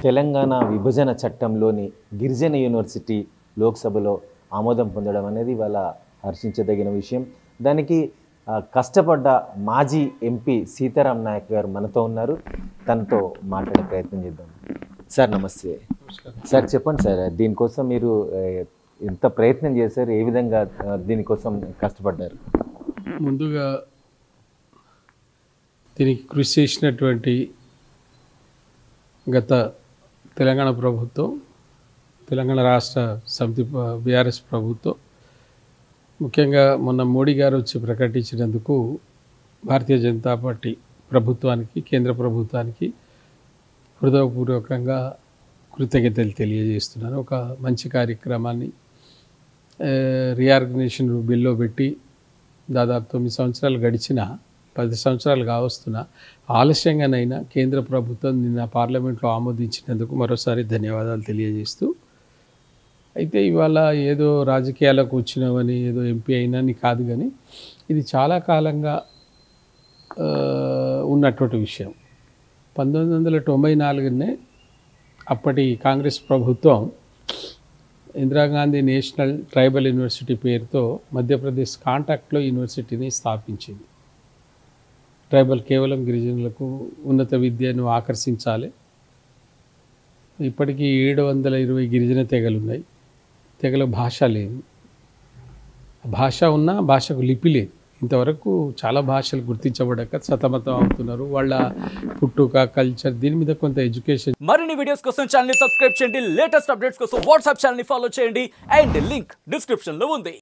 తెలంగాణ విభజన చట్టంలోని గిరిజన యూనివర్సిటీ లోక్సభలో ఆమోదం పొందడం అనేది వాళ్ళ హర్షించదగిన విషయం దానికి ఆ, కష్టపడ్డ మాజీ ఎంపీ సీతారాం నాయక్ గారు మనతో ఉన్నారు తనతో మాట్లాడే ప్రయత్నం చేద్దాం సార్ నమస్తే సార్ చెప్పండి సార్ దీనికోసం మీరు ఆ, ఎంత ప్రయత్నం చేశారు ఏ విధంగా ఆ, దీనికోసం కష్టపడ్డారు ముందుగా దీనికి కృషి చేసినటువంటి గత తెలంగాణ ప్రభుత్వం తెలంగాణ రాష్ట్ర సమితి బీఆర్ఎస్ ప్రభుత్వం ముఖ్యంగా మొన్న మోడీ గారు వచ్చి ప్రకటించినందుకు భారతీయ జనతా పార్టీ ప్రభుత్వానికి కేంద్ర ప్రభుత్వానికి హృదయపూర్వకంగా కృతజ్ఞతలు తెలియజేస్తున్నాను ఒక మంచి కార్యక్రమాన్ని రీఆర్గనైజేషన్ బిల్లో పెట్టి దాదాపు తొమ్మిది సంవత్సరాలు గడిచిన పది సంవత్సరాలు కావస్తున్న ఆలస్యంగానైనా కేంద్ర ప్రభుత్వం నిన్న పార్లమెంట్లో ఆమోదించినందుకు మరోసారి ధన్యవాదాలు తెలియజేస్తూ అయితే ఇవాళ ఏదో రాజకీయాలకు వచ్చినామని ఏదో ఎంపీ అయినని కాదు కానీ ఇది చాలా కాలంగా ఆ, ఉన్నటువంటి విషయం పంతొమ్మిది వందల తొంభై నాలుగునే అప్పటి కాంగ్రెస్ ప్రభుత్వం ఇందిరాగాంధీ నేషనల్ ట్రైబల్ యూనివర్సిటీ పేరుతో మధ్యప్రదేశ్ కాంటాక్ట్లో యూనివర్సిటీని స్థాపించింది ట్రైబల్ కేవలం గిరిజనులకు ఉన్నత విద్యను ఆకర్షించాలి ఇప్పటికీ ఏడు వందల ఇరవై గిరిజన తెగలు ఉన్నాయి తెగల భాష లేదు భాష ఉన్నా భాషకు లిపి లేదు ఇంతవరకు చాలా భాషలు గుర్తించబడక సతమతం అవుతున్నారు వాళ్ళ పుట్టుక కల్చర్ దీని మీద కొంత ఎడ్యుకేషన్ మరిన్ని వీడియోస్ కోసం ఛానల్ ని సబ్స్క్రైబ్ చేయండి లేటెస్ట్ అప్డేట్స్ కోసం వాట్సాప్ ఛానల్ ని ఫాలో చేయండి అండ్ లింక్ డిస్క్రిప్షన్ లో ఉంది